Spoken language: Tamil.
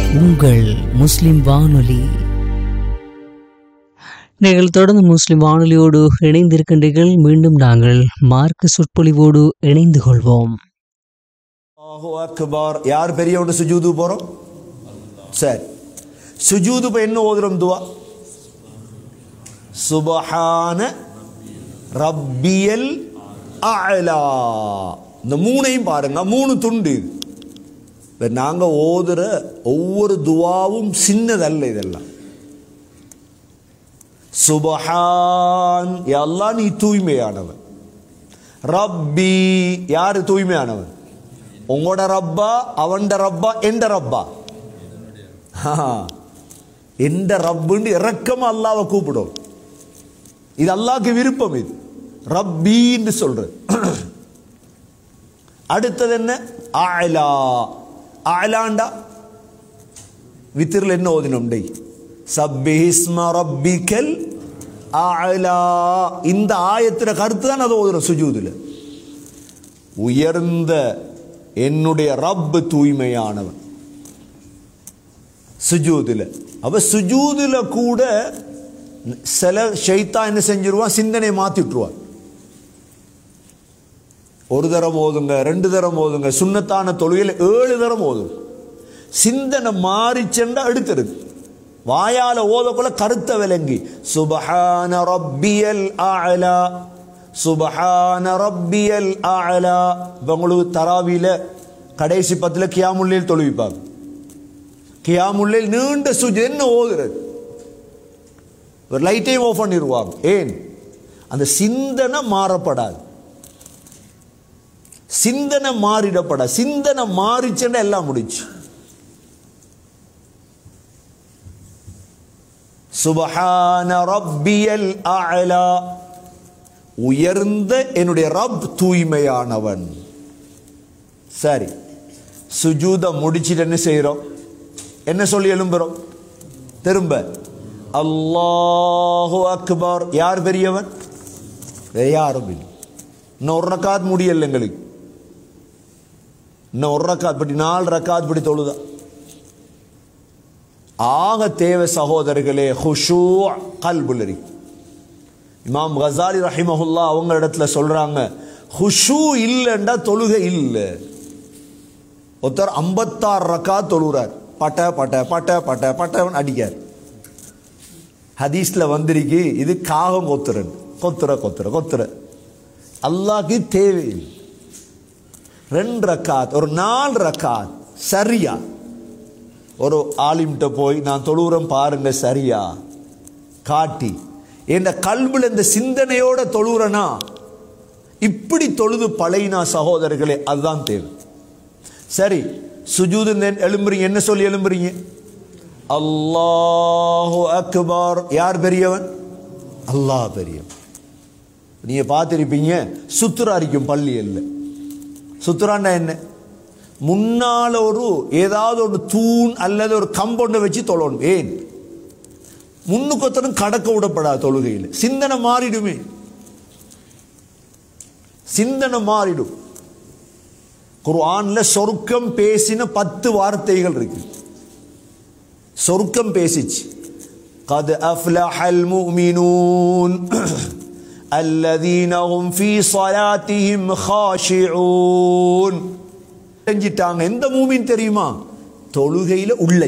உங்கள் முஸ்லிம் வானொலி நீங்கள் தொடர்ந்து முஸ்லிம் வானொலியோடு இணைந்திருக்கின்றீர்கள் மீண்டும் நாங்கள் மார்க்க சொற்பொழிவோடு இணைந்து கொள்வோம் அல்லாஹு அக்பர் யார் பெரியவங்க சுஜூது போறோம் சரி சுஜூது இப்ப என்ன ஓதுறோம் துவா சுபஹான ரப்பியல் அலா இந்த மூணையும் பாருங்க மூணு துண்டு இது இப்ப நாங்க ஓதுற ஒவ்வொரு துவாவும் சின்னதல்ல இதெல்லாம் சுபஹான் எல்லாம் நீ தூய்மையானவன் ரப்பி யாரு தூய்மையானவன் உங்களோட ரப்பா அவன்ட ரப்பா எந்த ரப்பா எந்த ரப்புன்னு இறக்கமா அல்லாவை கூப்பிடும் இது அல்லாஹ்க்கு விருப்பம் இது ரப்பின்னு சொல்றது அடுத்தது என்ன ஆலா ஆலாண்டா வித்திரில் என்ன ஓதினோம் டெய் சப்பிஹிஸ்ம ரப்பிக்கல் ஆலா இந்த ஆயத்தின கருத்து தான் அதை ஓதுறோம் சுஜூதுல உயர்ந்த என்னுடைய ரப் தூய்மையானவன் சுஜூதுல அவ சுஜூதுல கூட சில ஷைத்தா என்ன செஞ்சிருவான் சிந்தனை மாத்தி விட்டுருவான் ஒரு தரம் ஓதுங்க ரெண்டு தரம் ஓதுங்க சுண்ணத்தான தொழுகையில் ஏழு தரம் ஓதும் சிந்தனை மாறி சென்றா அடுத்திருக்கு வாயால ஓதக்குள்ள கருத்த விளங்கி சுபஹான ரப்பியல் அலா சுபஹான ரப்பியல் அலா இப்போ உங்களுக்கு தராவியில கடைசி பத்துல கியாமுல்லையில் தொழுவிப்பாங்க கியாமுல்லையில் நீண்ட சுஜ் என்ன ஓதுறது ஒரு லைட்டையும் ஆஃப் பண்ணிடுவாங்க ஏன் அந்த சிந்தனை மாறப்படாது சிந்தனை மாறிடப்பட சிந்தனை மாறிச்சுன்னா எல்லாம் முடிச்சு சுபஹான ரப்பியல் அலா உயர்ந்த என்னுடைய ரப் தூய்மையானவன் சரி சுஜூத முடிச்சிட்டு என்ன செய்யறோம் என்ன சொல்லி எழும்புறோம் திரும்ப அல்லாஹு அக்பர் யார் பெரியவன் வேற யாரும் இல்லை இன்னும் ஒரு ரக்காத் முடியல எங்களுக்கு இன்னும் ஒரு ரக்காத் படி நாலு ரக்காத் படி தொழுதா ஆக தேவை சகோதரர்களே ஹுஷூ கல்புலரி இமாம் கசாலி ரஹிமஹுல்லா அவங்க இடத்துல சொல்றாங்க ஹுஷூ இல்லைண்டா தொழுகை இல்லை ஒருத்தர் ஐம்பத்தாறு ரக்கா தொழுகிறார் பட்ட பட்ட பட்ட பட்ட பட்டவன் அடிக்கார் ஹதீஸ்ல வந்திருக்கு இது காகம் கொத்துறன் கொத்துற கொத்துற கொத்துற அல்லாஹ்க்கு தேவையில்லை ரெண்டு ரக்காத் ஒரு நாலு ரக்காத் சரியா ஒரு ஆலிம்கிட்ட போய் நான் தொழுகிறேன் பாருங்க சரியா காட்டி என் கல்வில இந்த சிந்தனையோட தொழுகிறனா இப்படி தொழுது பழையினா சகோதரர்களே அதுதான் தேவை சரி சுஜூது எழும்புறீங்க என்ன சொல்லி எழும்புறீங்க அல்லாஹு அக்பர் யார் பெரியவன் அல்லாஹ் பெரியவன் நீங்க பார்த்திருப்பீங்க சுத்துரா இருக்கும் பள்ளியல்ல சுத்துராண்டா என்ன முன்னால ஒரு ஏதாவது ஒரு தூண் அல்லது ஒரு கம்பவுண்டை வச்சு தொழணும் ஏன் முன்னுக்கொத்தனும் கடக்க விடப்படாது தொழுகையில் சிந்தனை மாறிடுமே சிந்தனை மாறிடும் குர்ஆன்ல சொர்க்கம் பேசின பத்து வார்த்தைகள் இருக்கு சொர்க்கம் பேசிச்சு قد أفلح المؤمنون الذين هم في صلاتهم خاشعون செஞ்சிட்டாங்க எந்த மூமின் தெரியுமா தொழுகையில உள்ள